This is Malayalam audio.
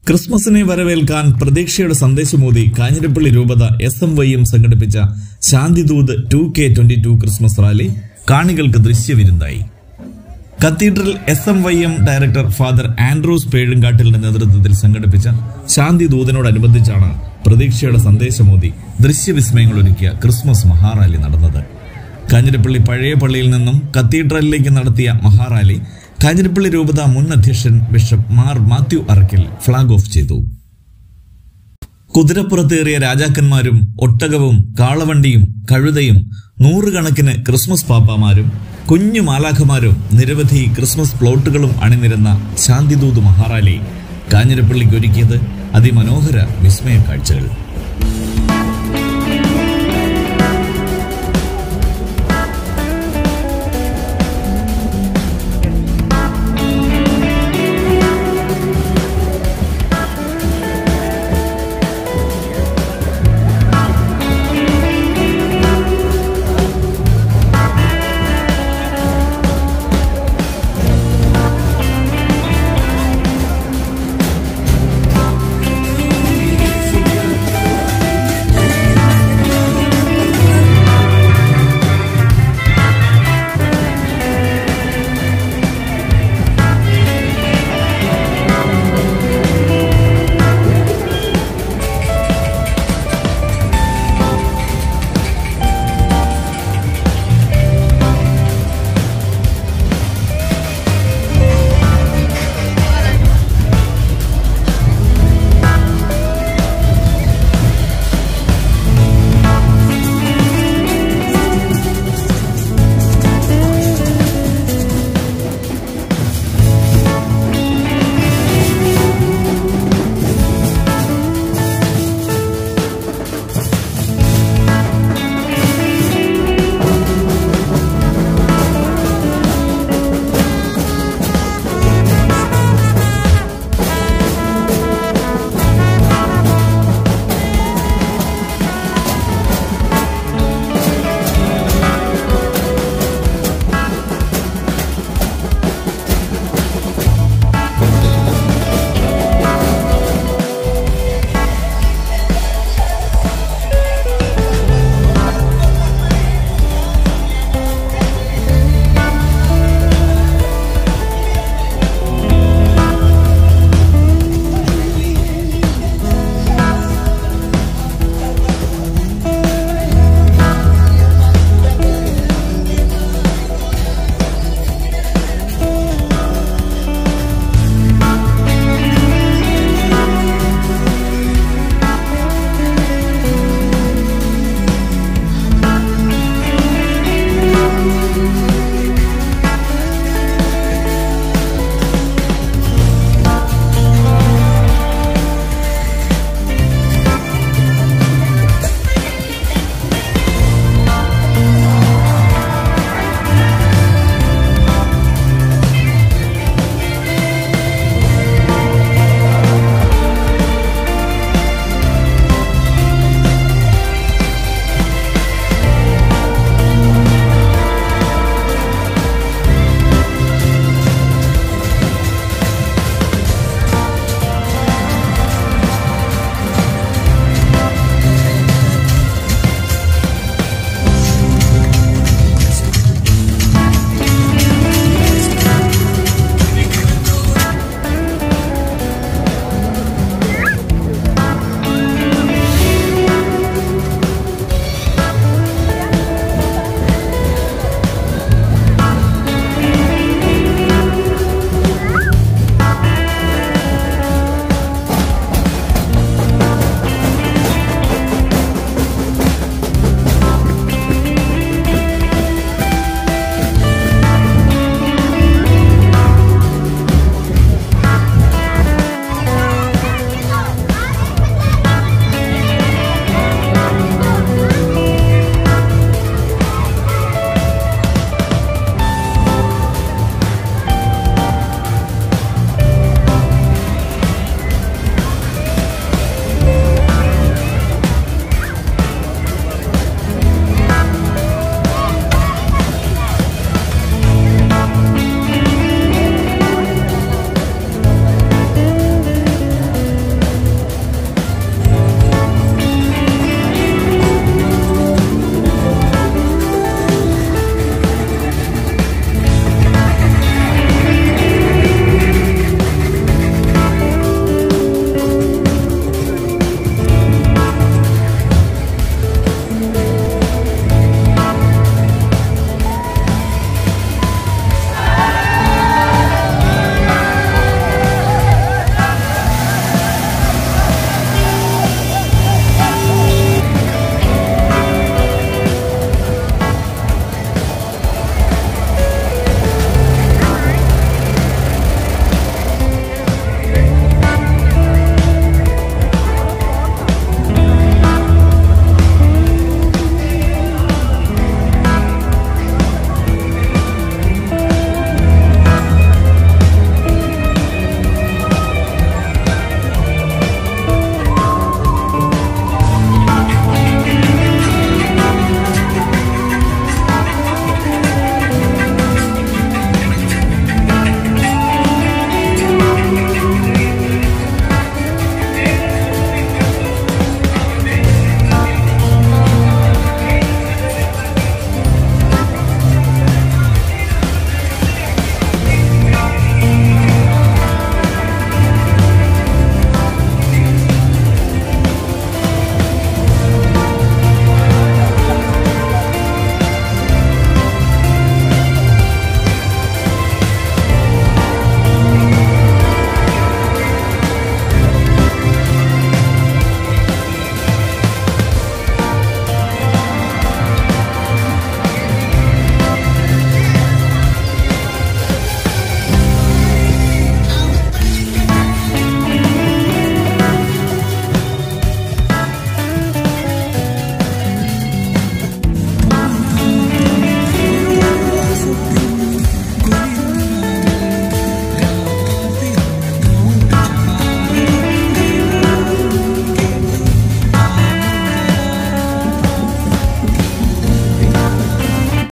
ക്രിസ്മസിനെ വരവേൽക്കാൻ പ്രതീക്ഷയുടെ സന്ദേശമോദി കാഞ്ഞിരപ്പള്ളി രൂപത എസ് എം വൈയും സംഘടിപ്പിച്ച Shantidoot two K twenty two Christmas rally കാണികൾക്ക് ദൃശ്യവിരുന്നായി cathedral S M Y M director father Andrews പേഴുങ്കാട്ടിലിന്റെ നേതൃത്വത്തിൽ സംഘടിപ്പിച്ച ശാന്തി ദൂതനോടനുബന്ധിച്ചാണ് പ്രതീക്ഷയുടെ സന്ദേശമോദി ദൃശ്യവിസ്മയങ്ങൾ ഒരുക്കിയ ക്രിസ്മസ് മഹാറാലി നടന്നത് കാഞ്ഞിരപ്പള്ളി പഴയ പള്ളിയിൽ നിന്നും കത്തീഡ്രലിലേക്ക് നടത്തിയ മഹാറാലി കാഞ്ഞിരപ്പള്ളി രൂപത മുൻ അധ്യക്ഷൻ bishop Mar Mathew Arackal flag off ചെയ്തു കുതിരപ്പുറത്തേറിയ രാജാക്കന്മാരും ഒട്ടകവും കാളവണ്ടിയും കഴുതയും നൂറുകണക്കിന് ക്രിസ്മസ് പാപ്പാമാരും കുഞ്ഞു മാലാഖമാരും നിരവധി ക്രിസ്മസ് പ്ലോട്ടുകളും അണിനിരന്ന ശാന്തിദൂത് മഹാറാലി കാഞ്ഞിരപ്പള്ളിക്ക് ഒരുക്കിയത് അതിമനോഹര വിസ്മയ കാഴ്ചകൾ